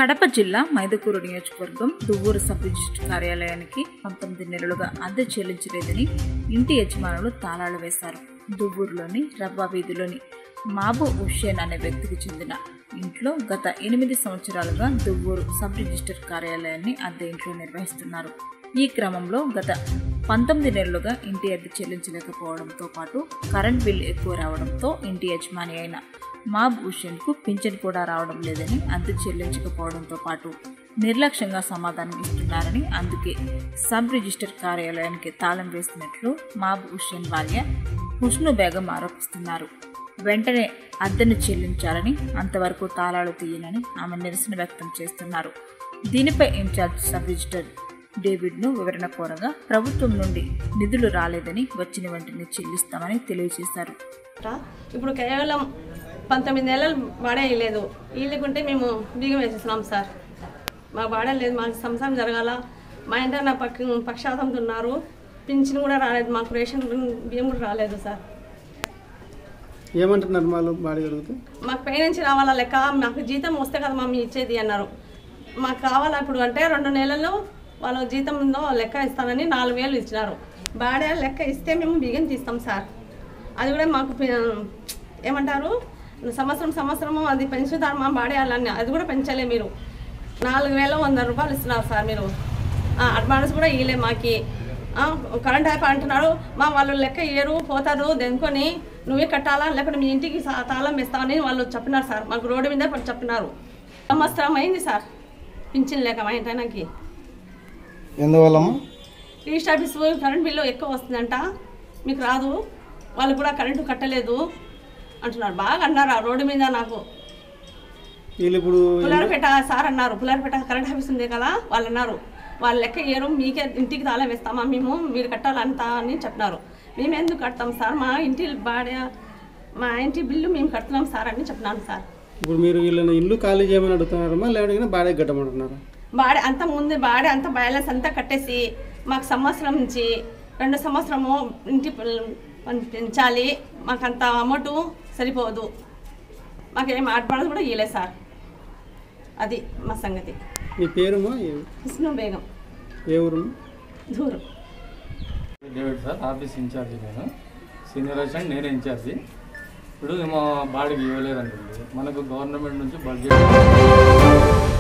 కడప జిల్లా మైదుకూరు నియోజకవర్గం Duvvuru sub register కార్యాలయానికి పంతొమ్మిది నెలలుగా అద్దె చెల్లించలేదని ఇంటి యజమానులు తాళాలు వేశారు దువ్వూరులోని రవ్వ వీధిలోని మాబు హుషేన్ అనే వ్యక్తికి చెందిన ఇంట్లో గత ఎనిమిది సంవత్సరాలుగా దువ్వూరు సబ్ రిజిస్టర్ కార్యాలయాన్ని అద్దె ఇంట్లో నిర్వహిస్తున్నారు ఈ క్రమంలో గత పంతొమ్మిది నెలలుగా ఇంటి అద్దె చెల్లించలేకపోవడంతో పాటు కరెంట్ బిల్ ఎక్కువ రావడంతో ఇంటి యజమాని అయిన మాబ్ హుషేన్కు పింఛన్ కూడా రావడం లేదని అద్దె చెల్లించకపోవడంతో పాటు నిర్లక్ష్యంగా సమాధానం ఇస్తున్నారని అందుకే సబ్ రిజిస్టర్ కార్యాలయానికి తాళం వేసినట్లు మాబ్ హుషేన్ భార్య హుస్ను బేగం ఆరోపిస్తున్నారు వెంటనే అద్దెను చెల్లించాలని అంతవరకు తాళాలు తీయనని ఆమె నిరసన వ్యక్తం చేస్తున్నారు దీనిపై ఇన్ఛార్జ్ సబ్ రిజిస్టర్ డేవిడ్ను వివరణ కోరగా ప్రభుత్వం నుండి నిధులు రాలేదని వచ్చిన వెంటనే చెల్లిస్తామని తెలియజేశారు రా. ఇప్పుడు కేవలం పంతొమ్మిది నెలలు వాడేయలేదు వీళ్ళకుంటే మేము బియ్యం వేసేస్తున్నాం సార్ మాకు వాడలేదు మాకు సంసారం జరగాల మా ఇంట నా పక్క పక్షాతంతో ఉన్నారు పింఛన్ కూడా రాలేదు మాకు రేషన్ బియ్యం కూడా రాలేదు సార్ ఏమంటున్నారు వాళ్ళు బాడీ జరుగుతూ మాకు పై నుంచి రావాలా లెక్క మాకు జీతం వస్తే కదా మమ్మీ ఇచ్చేది అన్నారు మాకు కావాలా ఇప్పుడు అంటే రెండు నెలల్లో వాళ్ళ జీతంలో లెక్క ఇస్తానని నాలుగు వేలు ఇచ్చినారు బాడే లెక్క ఇస్తే మేము బియ్యం తీస్తాం సార్ అది కూడా మాకు పి- ఏమంటారు సంవత్సరం సంవత్సరము అది పెంచుతారు మా బాడేయాలని అది కూడా పెంచలే మీరు నాలుగు వేల వంద రూపాయలు ఇస్తున్నారు సార్ మీరు ఆ, అడ్వాన్స్ కూడా ఇవ్వలే మాకి ఆ, కరెంట్ అయిపో అంటున్నారు మా వాళ్ళు లెక్క ఇయ్యరు పోతారు దెనుకొని నువ్వే కట్టాలా లేకపోతే మీ ఇంటికి సా- తాళం వేస్తామని వాళ్ళు చెప్పినారు సార్ మాకు రోడ్డు మీద పడి చెప్పినారు సంవత్సరం అయింది సార్ పింఛన్ లేక మా ఇంటానికి ఎందువల్లమ్మా రిజిస్టర్ ఆఫీస్ కరెంట్ బిల్లు ఎక్కువ వస్తుందంట మీకు రాదు వాళ్ళు కూడా కరెంటు కట్టలేదు అంటున్నారు బాగా అన్నారు ఆ రోడ్డు మీద నాకు వీళ్ళు ఇప్పుడు పులారపేట సార్ అన్నారు పులారపేట కరెంట్ ఆఫీస్ ఉంది కదా వాళ్ళు అన్నారు వాళ్ళ లెక్క ఇయ్యరు మీకే ఇంటికి తాళం వేస్తామా మేము మీరు కట్టాలంతా అని చెప్పినారు మేము ఎందుకు కడతాం సార్ మా ఇంటి బాడే మా ఇంటి బిల్లు మేము కడుతున్నాం సార్ అని చెప్పినాను సార్ ఇప్పుడు మీరు వీళ్ళని ఇల్లు ఖాళీ చేయమని అడుగుతున్నారమ్మా లేకపోతే బాడీ కట్టమంటున్నారు బాడే అంత ముందు బాడే అంత బ్యాలెన్స్ అంతా కట్టేసి మాకు సంవత్సరం నుంచి రెండు సంవత్సరము ఇంటి పిల్ల- పం- పెంచాలి మాకు అంత అమౌంట్ సరిపోదు మాకేం అడ్వాన్స్ కూడా ఇవ్వలేదు సార్ అది మా సంగతి మీ పేరుమా ఏ- విష్ణు బేగం ఏ ఊరు దూరం డేవిడ్ సార్ ఆఫీస్ ఇన్ఛార్జి నేను సీనియర్ అసిస్టెంట్ నేనే ఇన్ఛార్జి ఇప్పుడు మా బాడీకి ఇవ్వలేదంటుంది మనకు గవర్నమెంట్ నుంచి బడ్జెట్